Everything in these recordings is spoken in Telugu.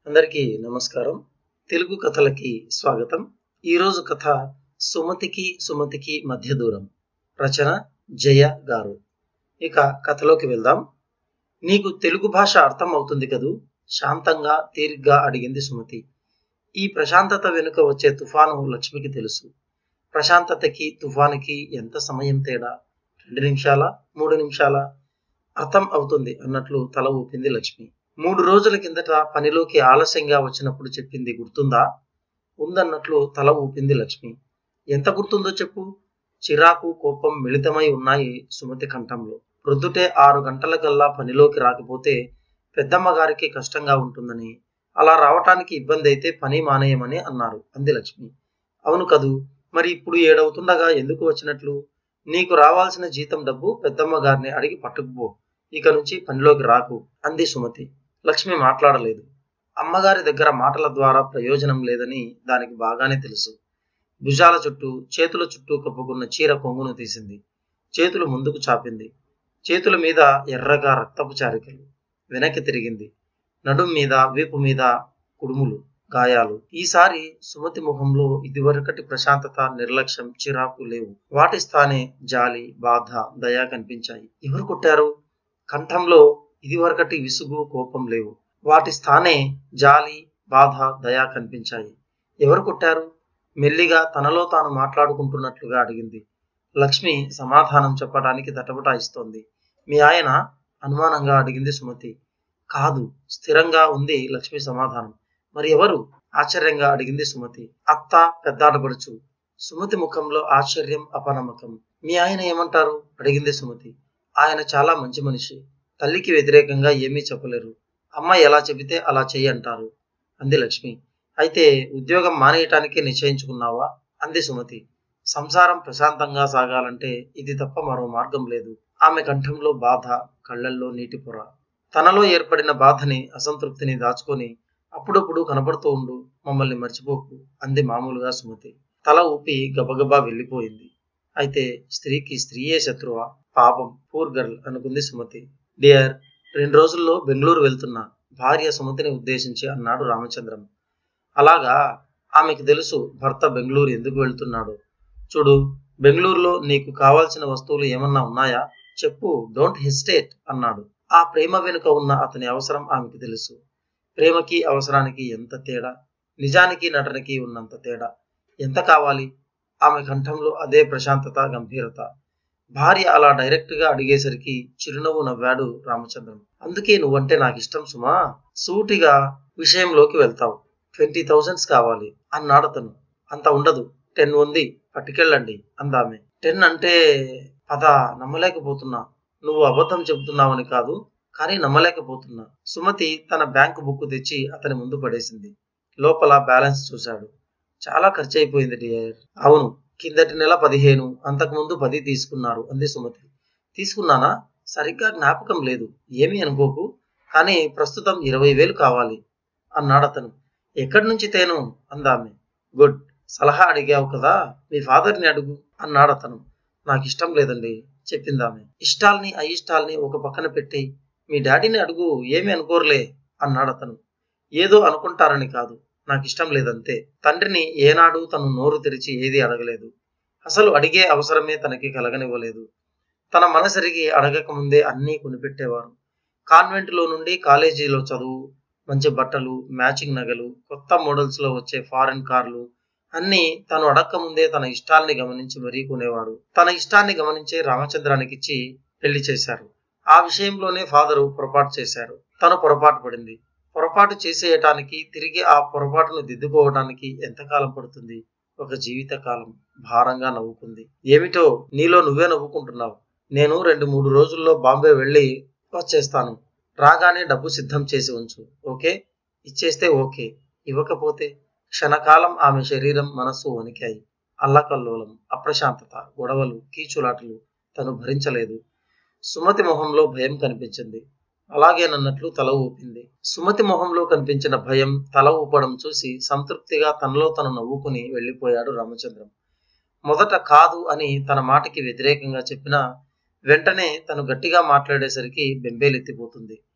అందరికీ నమస్కారం తెలుగు కథలకి స్వాగతం ఈరోజు కథ సుమతికి సుమతికి మధ్య దూరం రచన జయ గారు ఇక కథలోకి వెళ్దాం నీకు తెలుగు భాష అర్థం అవుతుంది కదూ శాంతంగా తీరిగ్గా అడిగింది సుమతి ఈ ప్రశాంతత వెనుక వచ్చే తుఫాను లక్ష్మికి తెలుసు ప్రశాంతతకి తుఫానుకి ఎంత సమయం తేడా రెండు నిమిషాల మూడు నిమిషాల అర్థం అవుతుంది అన్నట్లు తల ఊపింది లక్ష్మి మూడు రోజుల కిందట పనిలోకి ఆలస్యంగా వచ్చినప్పుడు చెప్పింది గుర్తుందా ఉందన్నట్లు తల ఊపింది లక్ష్మి ఎంత గుర్తుందో చెప్పు చిరాకు కోపం మిళితమై ఉన్నాయి సుమతి కంఠంలో ప్రొద్దుటే ఆరు గంటలకల్లా పనిలోకి రాకపోతే పెద్దమ్మ గారికి కష్టంగా ఉంటుందని అలా రావటానికి ఇబ్బంది అయితే పని మానేయమని అన్నారు అంది లక్ష్మి అవును కదూ మరి ఇప్పుడు ఏడవుతుండగా ఎందుకు వచ్చినట్లు నీకు రావాల్సిన జీతం డబ్బు పెద్దమ్మ గారిని అడిగి పట్టుకుపో ఇక నుంచి పనిలోకి రాకు అంది సుమతి లక్ష్మి మాట్లాడలేదు అమ్మగారి దగ్గర మాటల ద్వారా ప్రయోజనం లేదని దానికి బాగానే తెలుసు భుజాల చుట్టూ చేతుల చుట్టూ కప్పుకున్న చీర కొంగును తీసింది చేతులు ముందుకు చాపింది చేతుల మీద ఎర్రగా రక్తపు చారికలు వెనక్కి తిరిగింది నడుం మీద వీపు మీద కుడుములు గాయాలు ఈసారి సుమతి ముఖంలో ఇదివరకటి ప్రశాంతత నిర్లక్ష్యం చిరాకు లేవు వాటి స్థానే జాలి బాధ దయ కనిపించాయి ఎవరు కొట్టారు కంఠంలో ఇదివరకటి విసుగు కోపం లేవు వాటి స్థానే జాలి బాధ దయ కనిపించాయి ఎవరు కొట్టారు మెల్లిగా తనలో తాను మాట్లాడుకుంటున్నట్లుగా అడిగింది లక్ష్మి సమాధానం చెప్పడానికి తటపటాయిస్తోంది మీ ఆయన అనుమానంగా అడిగింది సుమతి కాదు స్థిరంగా ఉంది లక్ష్మి సమాధానం మరి ఎవరు ఆశ్చర్యంగా అడిగింది సుమతి అత్త పెద్దాడబడుచు సుమతి ముఖంలో ఆశ్చర్యం అపనమ్మకం మీ ఆయన ఏమంటారు అడిగింది సుమతి ఆయన చాలా మంచి మనిషి తల్లికి వ్యతిరేకంగా ఏమీ చెప్పలేరు అమ్మ ఎలా చెబితే అలా చెయ్యి అంటారు అంది లక్ష్మి అయితే ఉద్యోగం మానేయటానికి నిశ్చయించుకున్నావా అంది సుమతి సంసారం ప్రశాంతంగా సాగాలంటే ఇది తప్ప మరో మార్గం లేదు ఆమె కంఠంలో బాధ కళ్ళల్లో నీటి పొర తనలో ఏర్పడిన బాధని అసంతృప్తిని దాచుకొని అప్పుడప్పుడు కనపడుతూ ఉండు మమ్మల్ని మర్చిపోకు అంది మామూలుగా సుమతి తల ఊపి గబగబా వెళ్ళిపోయింది అయితే స్త్రీకి స్త్రీయే శత్రువా పాపం పూర్ గర్ల్ అనుకుంది సుమతి డియర్ రెండు రోజుల్లో బెంగళూరు వెళ్తున్నా భార్య సుమతిని ఉద్దేశించి అన్నాడు రామచంద్రం అలాగా ఆమెకి తెలుసు భర్త బెంగళూరు ఎందుకు వెళ్తున్నాడు చూడు బెంగళూరులో నీకు కావాల్సిన వస్తువులు ఏమన్నా ఉన్నాయా చెప్పు డోంట్ హెసిటేట్ అన్నాడు ఆ ప్రేమ వెనుక ఉన్న అతని అవసరం ఆమెకి తెలుసు ప్రేమకి అవసరానికి ఎంత తేడా నిజానికి నటనకి ఉన్నంత తేడా ఎంత కావాలి ఆమె కంఠంలో అదే ప్రశాంతత గంభీరత భార్య అలా డైరెక్ట్ గా అడిగేసరికి చిరునవ్వు నవ్వాడు రామచంద్రం అందుకే నువ్వంటే నాకు ఇష్టం సుమా సూటిగా విషయంలోకి వెళ్తావు ట్వంటీ థౌజండ్స్ కావాలి అన్నాడు అతను అంత ఉండదు టెన్ ఉంది పట్టుకెళ్ళండి అందామె టెన్ అంటే పద నమ్మలేకపోతున్నా నువ్వు అబద్ధం చెబుతున్నావని కాదు కానీ నమ్మలేకపోతున్నా సుమతి తన బ్యాంకు బుక్ తెచ్చి అతని ముందు పడేసింది లోపల బ్యాలెన్స్ చూశాడు చాలా ఖర్చు అయిపోయింది డియర్ అవును కిందటి నెల పదిహేను అంతకుముందు పది తీసుకున్నారు అంది సుమతి తీసుకున్నానా సరిగ్గా జ్ఞాపకం లేదు ఏమీ అనుకోకు కానీ ప్రస్తుతం ఇరవై వేలు కావాలి అన్నాడు అతను ఎక్కడి నుంచి తేను అందామె గుడ్ సలహా అడిగావు కదా మీ ఫాదర్ని అడుగు అన్నాడు అతను నాకు ఇష్టం లేదండి చెప్పిందామె ఇష్టాల్ని అయిష్టాల్ని ఒక పక్కన పెట్టి మీ డాడీని అడుగు ఏమి అనుకోరులే అన్నాడు అతను ఏదో అనుకుంటారని కాదు నాకు ఇష్టం లేదంతే తండ్రిని ఏనాడు తను నోరు తెరిచి ఏది అడగలేదు అసలు అడిగే అవసరమే తనకి కలగనివ్వలేదు తన మనసరిగి అడగక ముందే అన్నీ కొనిపెట్టేవారు కాన్వెంట్లో నుండి కాలేజీలో చదువు మంచి బట్టలు మ్యాచింగ్ నగలు కొత్త మోడల్స్ లో వచ్చే ఫారెన్ కార్లు అన్నీ తను అడక్క ముందే తన ఇష్టాల్ని గమనించి మరీ కొనేవారు తన ఇష్టాన్ని గమనించే రామచంద్రానికి ఇచ్చి పెళ్లి చేశారు ఆ విషయంలోనే ఫాదరు పొరపాటు చేశారు తను పొరపాటు పడింది పొరపాటు చేసేయటానికి తిరిగి ఆ పొరపాటును దిద్దుకోవడానికి ఎంతకాలం పడుతుంది ఒక జీవిత కాలం భారంగా నవ్వుకుంది ఏమిటో నీలో నువ్వే నవ్వుకుంటున్నావు నేను రెండు మూడు రోజుల్లో బాంబే వెళ్ళి వచ్చేస్తాను రాగానే డబ్బు సిద్ధం చేసి ఉంచు ఓకే ఇచ్చేస్తే ఓకే ఇవ్వకపోతే క్షణకాలం ఆమె శరీరం మనస్సు వణికాయి అల్లకల్లోలం అప్రశాంతత గొడవలు కీచులాటలు తను భరించలేదు సుమతి మొహంలో భయం కనిపించింది అలాగేనన్నట్లు తల ఊపింది సుమతి మొహంలో కనిపించిన భయం తల ఊపడం చూసి సంతృప్తిగా తనలో తను నవ్వుకుని వెళ్ళిపోయాడు రామచంద్రం మొదట కాదు అని తన మాటకి వ్యతిరేకంగా చెప్పినా వెంటనే తను గట్టిగా మాట్లాడేసరికి బెంబేలెత్తిపోతుంది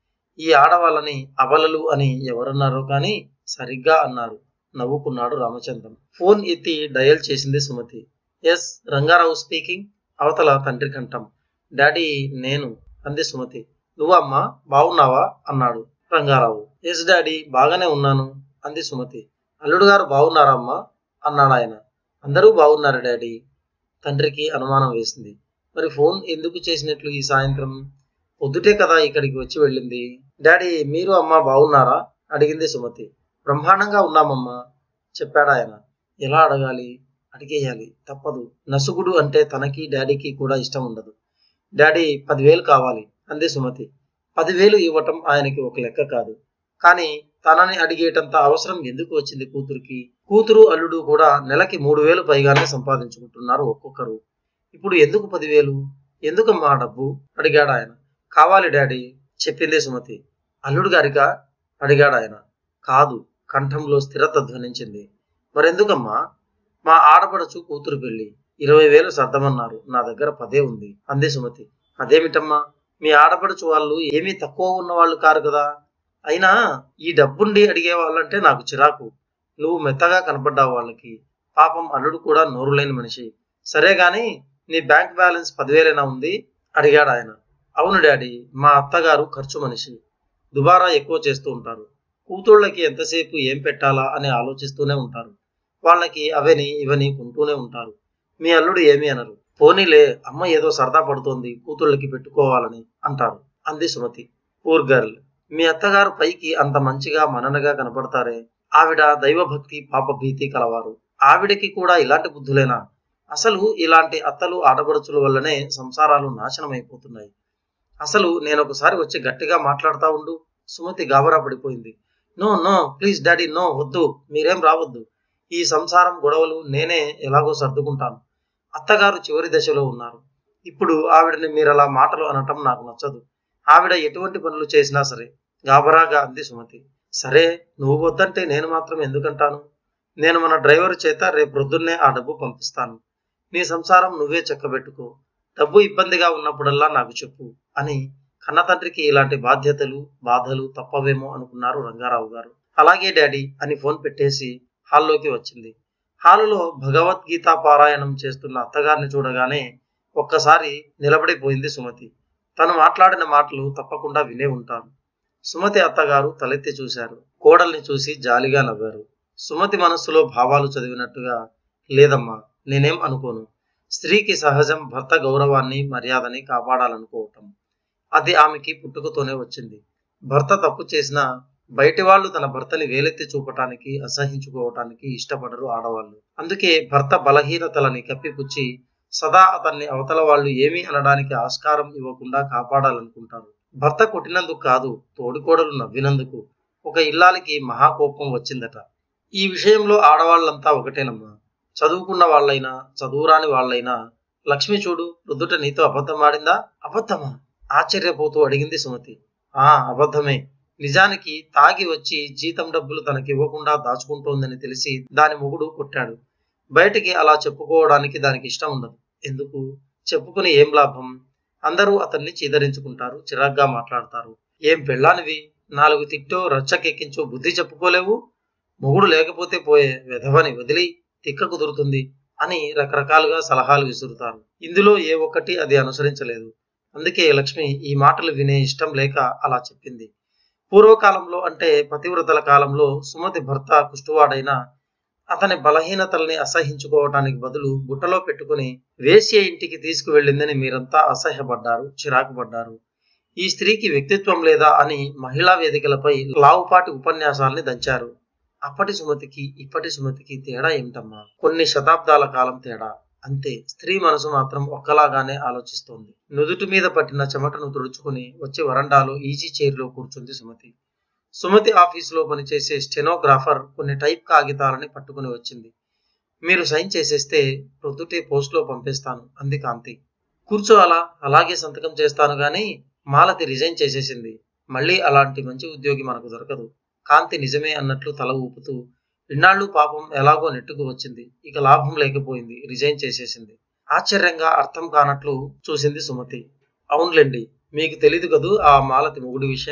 ఈ ఆడవాళ్ళని అబలలు అని ఎవరన్నారో కానీ సరిగ్గా అన్నారు నవ్వుకున్నాడు రామచంద్రం ఫోన్ ఎత్తి డయల్ చేసింది సుమతి ఎస్ రంగారావు స్పీకింగ్ అవతల తండ్రి కంఠం డాడీ నేను అంది సుమతి నువ్వమ్మా బాగున్నావా అన్నాడు రంగారావు ఎస్ డాడీ బాగానే ఉన్నాను అంది సుమతి అల్లుడు గారు బాగున్నారా అమ్మా అన్నాడు ఆయన అందరూ బాగున్నారు డాడీ తండ్రికి అనుమానం వేసింది మరి ఫోన్ ఎందుకు చేసినట్లు ఈ సాయంత్రం పొద్దుటే కదా ఇక్కడికి వచ్చి వెళ్ళింది డాడీ మీరు అమ్మ బాగున్నారా అడిగింది సుమతి బ్రహ్మాండంగా ఉన్నామమ్మా చెప్పాడు ఆయన ఎలా అడగాలి అడిగేయాలి తప్పదు నసుగుడు అంటే తనకి డాడీకి కూడా ఇష్టం ఉండదు డాడీ పదివేలు కావాలి అంది సుమతి పదివేలు ఇవ్వటం ఆయనకి ఒక లెక్క కాదు కానీ తనని అడిగేటంత అవసరం ఎందుకు వచ్చింది కూతురికి కూతురు అల్లుడు కూడా నెలకి మూడు వేలు పైగానే సంపాదించుకుంటున్నారు ఒక్కొక్కరు ఇప్పుడు ఎందుకు పదివేలు ఎందుకమ్మా ఆ డబ్బు అడిగాడు ఆయన కావాలి డాడీ చెప్పింది సుమతి అల్లుడు గారిగా అడిగాడు ఆయన కాదు కంఠంలో స్థిరత ధ్వనించింది మరెందుకమ్మా మా ఆడపడచు కూతురు పెళ్లి ఇరవై వేలు సర్దమన్నారు నా దగ్గర పదే ఉంది అంది సుమతి అదేమిటమ్మా మీ ఆడపడుచు వాళ్ళు ఏమీ తక్కువ ఉన్న వాళ్ళు కారు కదా అయినా ఈ డబ్బుండి అడిగే వాళ్ళంటే నాకు చిరాకు నువ్వు మెత్తగా కనపడ్డావు వాళ్ళకి పాపం అల్లుడు కూడా నోరు లేని మనిషి సరే గాని నీ బ్యాంక్ బ్యాలెన్స్ పదివేలైనా ఉంది అడిగాడు ఆయన అవును డాడీ మా అత్తగారు ఖర్చు మనిషి దుబారా ఎక్కువ చేస్తూ ఉంటారు కూతుళ్ళకి ఎంతసేపు ఏం పెట్టాలా అని ఆలోచిస్తూనే ఉంటారు వాళ్ళకి అవని ఇవని కొంటూనే ఉంటారు మీ అల్లుడు ఏమీ అనరు పోనీలే అమ్మ ఏదో సరదా పడుతోంది కూతుళ్ళకి పెట్టుకోవాలని అంటారు అంది సుమతి పూర్ గర్ల్ మీ అత్తగారు పైకి అంత మంచిగా మననగా కనపడతారే ఆవిడ దైవభక్తి పాప భీతి కలవారు ఆవిడకి కూడా ఇలాంటి బుద్ధులేనా అసలు ఇలాంటి అత్తలు ఆడపడుచుల వల్లనే సంసారాలు నాశనమైపోతున్నాయి అసలు నేను ఒకసారి వచ్చి గట్టిగా మాట్లాడుతా ఉండు సుమతి గాబరా పడిపోయింది no no please daddy no వద్దు మీరేం రావద్దు ఈ సంసారం గొడవలు నేనే ఎలాగో సర్దుకుంటాను అత్తగారు చివరి దశలో ఉన్నారు ఇప్పుడు ఆవిడని మీరు అలా మాటలు అనటం నాకు నచ్చదు ఆవిడ ఎటువంటి పనులు చేసినా సరే గాబరాగా అంది సుమతి సరే నువ్వు వద్దంటే నేను మాత్రం ఎందుకంటాను నేను మన డ్రైవర్ చేత రేపు ప్రొద్దున్నే ఆ డబ్బు పంపిస్తాను నీ సంసారం నువ్వే చెక్కబెట్టుకో డబ్బు ఇబ్బందిగా ఉన్నప్పుడల్లా నాకు చెప్పు అని కన్నతండ్రికి ఇలాంటి బాధ్యతలు బాధలు తప్పవేమో అనుకున్నారు రంగారావు గారు అలాగే డాడీ అని ఫోన్ పెట్టేసి హాల్లోకి వచ్చింది హాలులో భగవద్గీత పారాయణం చేస్తున్న అత్తగారిని చూడగానే ఒక్కసారి నిలబడిపోయింది సుమతి తను మాట్లాడిన మాటలు తప్పకుండా వినే ఉంటారు సుమతి అత్తగారు తలెత్తి చూశారు కోడల్ని చూసి జాలిగా నవ్వారు సుమతి మనస్సులో భావాలు చదివినట్టుగా లేదమ్మా నేనేం అనుకోను స్త్రీకి సహజం భర్త గౌరవాన్ని మర్యాదని కాపాడాలనుకోవటం అది ఆమెకి పుట్టుకతోనే వచ్చింది భర్త తప్పు చేసినా బయటి వాళ్ళు తన భర్తని వేలెత్తి చూపటానికి అసహించుకోవటానికి ఇష్టపడరు ఆడవాళ్ళు అందుకే భర్త బలహీనతలని కప్పిపుచ్చి సదా అతన్ని అవతల వాళ్ళు ఏమీ అనడానికి ఆస్కారం ఇవ్వకుండా కాపాడాలనుకుంటారు భర్త కొట్టినందుకు కాదు తోడికోడలు నవ్వినందుకు ఒక ఇల్లాలికి మహాకోపం వచ్చిందట ఈ విషయంలో ఆడవాళ్ళంతా ఒకటేనమ్మా చదువుకున్న వాళ్ళైనా చదువురాని వాళ్ళైనా లక్ష్మి చూడు రుదుట నీతో అబద్ధమాడిందా అబద్ధమా ఆశ్చర్యపోతూ అడిగింది సుమతి ఆ అబద్ధమే నిజానికి తాగి వచ్చి జీతం డబ్బులు తనకి ఇవ్వకుండా దాచుకుంటోందని తెలిసి దాని మొగుడు కొట్టాడు బయటికి అలా చెప్పుకోవడానికి దానికి ఇష్టం ఉండదు ఎందుకు చెప్పుకుని ఏం లాభం అందరూ అతన్ని చీదరించుకుంటారు చిరాగ్గా మాట్లాడతారు ఏం పెళ్ళానివి నాలుగు తిట్టో రచ్చకెక్కించో బుద్ధి చెప్పుకోలేవు మొగుడు లేకపోతే పోయే వెధవని వదిలి తిక్క కుదురుతుంది అని రకరకాలుగా సలహాలు విసురుతారు ఇందులో ఏ ఒక్కటి అది అనుసరించలేదు అందుకే లక్ష్మి ఈ మాటలు వినే ఇష్టం లేక అలా చెప్పింది పూర్వకాలంలో అంటే పతివ్రతల కాలంలో సుమతి భర్త కుష్టువాడైన అతని బలహీనతల్ని అసహించుకోవటానికి బదులు బుట్టలో పెట్టుకుని వేశ్య ఇంటికి తీసుకువెళ్ళిందని మీరంతా అసహ్యపడ్డారు చిరాకు పడ్డారు ఈ స్త్రీకి వ్యక్తిత్వం లేదా అని మహిళా వేదికలపై లావుపాటి ఉపన్యాసాల్ని దంచారు అప్పటి సుమతికి ఇప్పటి సుమతికి తేడా ఏమిటమ్మా కొన్ని శతాబ్దాల కాలం తేడా అంతే స్త్రీ మనసు మాత్రం ఒక్కలాగానే ఆలోచిస్తోంది నుదుటి మీద పట్టిన చెమటను తుడుచుకుని వచ్చి వరండాలో ఈజీ చైర్లో కూర్చుంది సుమతి సుమతి ఆఫీసులో పనిచేసే స్టెనోగ్రాఫర్ కొన్ని టైప్ కాగితాలని పట్టుకుని వచ్చింది మీరు సైన్ చేసేస్తే ప్రొద్దుటే పోస్ట్లో పంపిస్తాను అంది కాంతి కూర్చో అలా అలాగే సంతకం చేస్తాను గాని మాలతి రిజైన్ చేసేసింది మళ్ళీ అలాంటి మంచి ఉద్యోగి మనకు దొరకదు కాంతి నిజమే అన్నట్లు తల ఊపుతూ ఇన్నాళ్ళు పాపం ఎలాగో నెట్టుకు వచ్చింది ఇక లాభం లేకపోయింది రిజైన్ చేసేసింది ఆశ్చర్యంగా అర్థం కానట్లు చూసింది సుమతి అవునులేండి మీకు తెలీదు కదూ ఆ మాలతి మొగుడి విషయం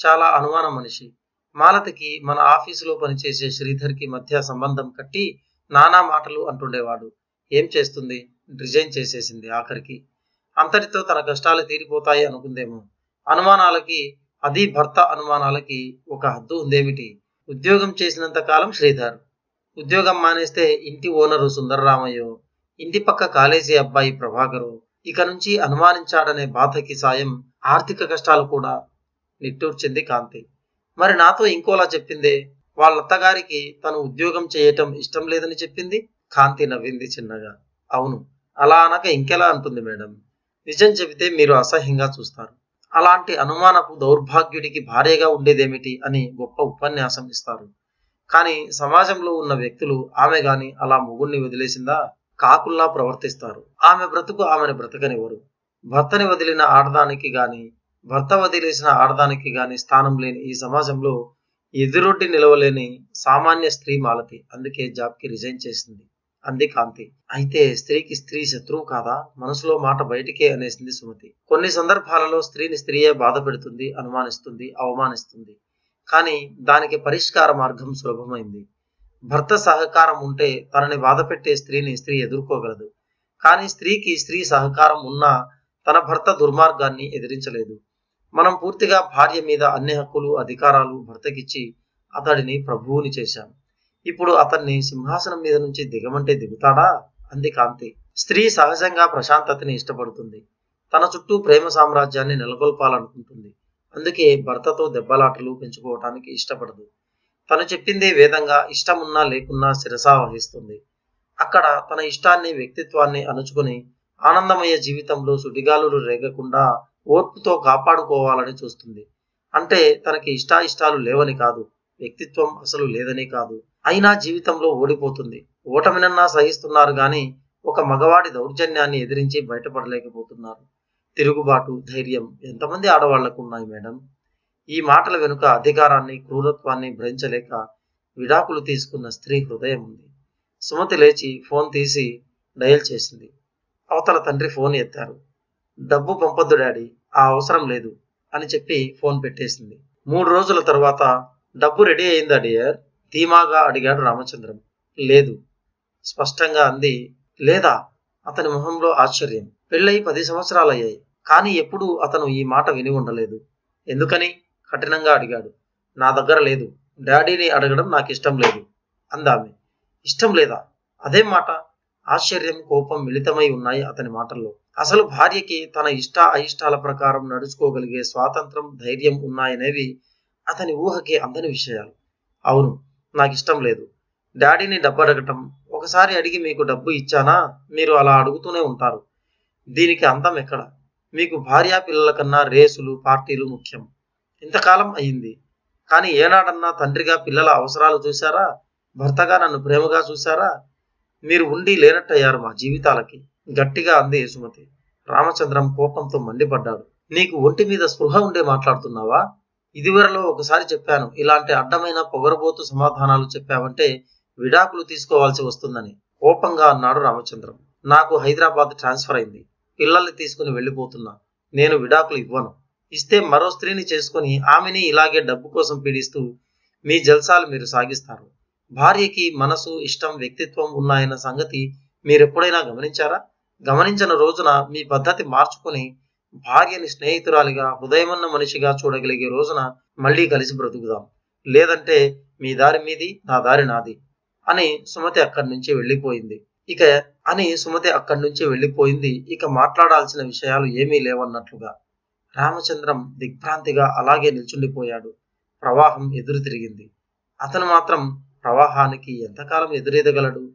చాలా అనుమాన మనిషి మాలతికి మన ఆఫీసులో పనిచేసే శ్రీధర్కి మధ్య సంబంధం కట్టి నానా మాటలు అంటుండేవాడు ఏం చేస్తుంది రిజైన్ చేసేసింది ఆఖరికి అంతటితో తన కష్టాలు తీరిపోతాయి అనుకుందేమో అనుమానాలకి అది భర్త అనుమానాలకి ఒక హద్దు ఉందేమిటి ఉద్యోగం చేసినంత కాలం శ్రీధర్ ఉద్యోగం మానేస్తే ఇంటి ఓనరు సుందరరామయ్యో ఇంటి పక్క కాలేజీ అబ్బాయి ప్రభాకరు ఇక నుంచి అనుమానించాడనే బాధకి సాయం ఆర్థిక కష్టాలు కూడా నిట్టూర్చింది కాంతి మరి నాతో ఇంకోలా చెప్పిందే వాళ్ళత్తగారికి తను ఉద్యోగం చేయటం ఇష్టం లేదని చెప్పింది కాంతి నవ్వింది చిన్నగా అవును అలా అనక ఇంకెలా అంటుంది మేడం నిజం చెబితే మీరు అసహ్యంగా చూస్తారు అలాంటి అనుమానపు దౌర్భాగ్యుడికి భార్యగా ఉండేదేమిటి అని గొప్ప ఉపన్యాసం ఇస్తారు కానీ సమాజంలో ఉన్న వ్యక్తులు ఆమె గాని అలా మొగుణ్ణి వదిలేసిందా కాకుల్లా ప్రవర్తిస్తారు ఆమె బ్రతుకు ఆమెను బ్రతకనివ్వరు భర్తని వదిలిన ఆడదానికి గాని భర్త వదిలేసిన ఆడదానికి గాని స్థానం లేని ఈ సమాజంలో ఎదురొడ్డి నిలవలేని సామాన్య స్త్రీ మాలతి అందుకే జాబ్కి రిజైన్ చేసింది అంది కాంతి అయితే స్త్రీకి స్త్రీ శత్రువు కాదా మనసులో మాట బయటికే అనేసింది సుమతి కొన్ని సందర్భాలలో స్త్రీని స్త్రీయే బాధ పెడుతుంది అనుమానిస్తుంది అవమానిస్తుంది కానీ దానికి పరిష్కార మార్గం సులభమైంది భర్త సహకారం ఉంటే తనని బాధ పెట్టే స్త్రీని స్త్రీ ఎదుర్కోగలదు కానీ స్త్రీకి స్త్రీ సహకారం ఉన్నా తన భర్త దుర్మార్గాన్ని ఎదిరించలేదు మనం పూర్తిగా భార్య మీద అన్ని హక్కులు అధికారాలు భర్తకిచ్చి అతడిని ప్రభువుని చేశాం ఇప్పుడు అతన్ని సింహాసనం మీద నుంచి దిగమంటే దిగుతాడా అంది కాంతి స్త్రీ సహజంగా ప్రశాంతతని ఇష్టపడుతుంది తన చుట్టూ ప్రేమ సామ్రాజ్యాన్ని నెలకొల్పాలనుకుంటుంది అందుకే భర్తతో దెబ్బలాటలు పెంచుకోవటానికి ఇష్టపడదు తను చెప్పిందే వేదంగా ఇష్టమున్నా లేకున్నా శిరసా వహిస్తుంది అక్కడ తన ఇష్టాన్ని వ్యక్తిత్వాన్ని అణుచుకుని ఆనందమయ జీవితంలో సుడిగాలులు రేగకుండా ఓర్పుతో కాపాడుకోవాలని చూస్తుంది అంటే తనకి ఇష్టాయిష్టాలు లేవని కాదు వ్యక్తిత్వం అసలు లేదని కాదు అయినా జీవితంలో ఓడిపోతుంది ఓటమినన్నా సహిస్తున్నారు గాని ఒక మగవాడి దౌర్జన్యాన్ని ఎదిరించి బయటపడలేకపోతున్నారు తిరుగుబాటు ధైర్యం ఎంతమంది ఆడవాళ్లకు ఉన్నాయి మేడం ఈ మాటల వెనుక అధికారాన్ని క్రూరత్వాన్ని భరించలేక విడాకులు తీసుకున్న స్త్రీ హృదయం ఉంది సుమతి లేచి ఫోన్ తీసి డయల్ చేసింది అవతల తండ్రి ఫోన్ ఎత్తారు డబ్బు పంపొద్దు డాడీ ఆ అవసరం లేదు అని చెప్పి ఫోన్ పెట్టేసింది మూడు రోజుల తర్వాత డబ్బు రెడీ అయిందా డియర్ ధీమాగా అడిగాడు రామచంద్రం లేదు స్పష్టంగా అంది లేదా అతని మొహంలో ఆశ్చర్యం పెళ్ళై పది సంవత్సరాలయ్యాయి కానీ ఎప్పుడూ అతను ఈ మాట విని ఉండలేదు ఎందుకని కఠినంగా అడిగాడు నా దగ్గర లేదు డాడీని అడగడం నాకు ఇష్టం లేదు అందామె ఇష్టం లేదా అదేం మాట ఆశ్చర్యం కోపం మిళితమై ఉన్నాయి అతని మాటల్లో అసలు భార్యకి తన ఇష్ట అయిష్టాల ప్రకారం నడుచుకోగలిగే స్వాతంత్రం ధైర్యం ఉన్నాయనేవి అతని ఊహకి అందని విషయాలు అవును నాకు ఇష్టం లేదు డాడీని డబ్బు అడగటం ఒకసారి అడిగి మీకు డబ్బు ఇచ్చానా మీరు అలా అడుగుతూనే ఉంటారు దీనికి అందం ఎక్కడ మీకు భార్యా పిల్లల కన్నా రేసులు పార్టీలు ముఖ్యం ఇంతకాలం అయింది కానీ ఏనాడన్నా తండ్రిగా పిల్లల అవసరాలు చూశారా భర్తగా నన్ను ప్రేమగా చూశారా మీరు ఉండి లేనట్టయ్యారు మా జీవితాలకి గట్టిగా అంది యశుమతి రామచంద్రం కోపంతో మండిపడ్డాడు నీకు ఒంటి మీద స్పృహ ఉండే మాట్లాడుతున్నావా ఇదివరలో ఒకసారి చెప్పాను ఇలాంటి అడ్డమైన పొగరబోతు సమాధానాలు చెప్పావంటే విడాకులు తీసుకోవాల్సి వస్తుందని కోపంగా అన్నాడు రామచంద్రం నాకు హైదరాబాద్ ట్రాన్స్ఫర్ అయింది పిల్లల్ని తీసుకుని వెళ్ళిపోతున్నా నేను విడాకులు ఇవ్వను ఇస్తే మరో స్త్రీని చేసుకుని ఆమెని ఇలాగే డబ్బు కోసం పీడిస్తూ మీ జల్సాలు మీరు సాగిస్తారు భార్యకి మనసు ఇష్టం వ్యక్తిత్వం ఉన్నాయన్న సంగతి మీరెప్పుడైనా గమనించారా గమనించిన రోజున మీ పద్ధతి మార్చుకుని భార్యని స్నేహితురాలిగా హృదయమన్న మనిషిగా చూడగలిగే రోజున మళ్ళీ కలిసి బ్రతుకుదాం లేదంటే మీ దారి మీది నా దారి నాది అని సుమతి అక్కడి నుంచి వెళ్ళిపోయింది ఇక అని సుమతి అక్కడి నుంచి వెళ్ళిపోయింది ఇక మాట్లాడాల్సిన విషయాలు ఏమీ లేవన్నట్లుగా రామచంద్రం దిగ్భ్రాంతిగా అలాగే నిల్చుండిపోయాడు ప్రవాహం ఎదురు తిరిగింది అతను మాత్రం ప్రవాహానికి ఎంతకాలం ఎదురెదగలడు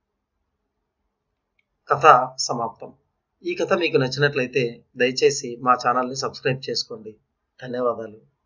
కథ సమాప్తం ఈ కథ మీకు నచ్చినట్లయితే దయచేసి మా ఛానల్ని సబ్స్క్రైబ్ చేసుకోండి ధన్యవాదాలు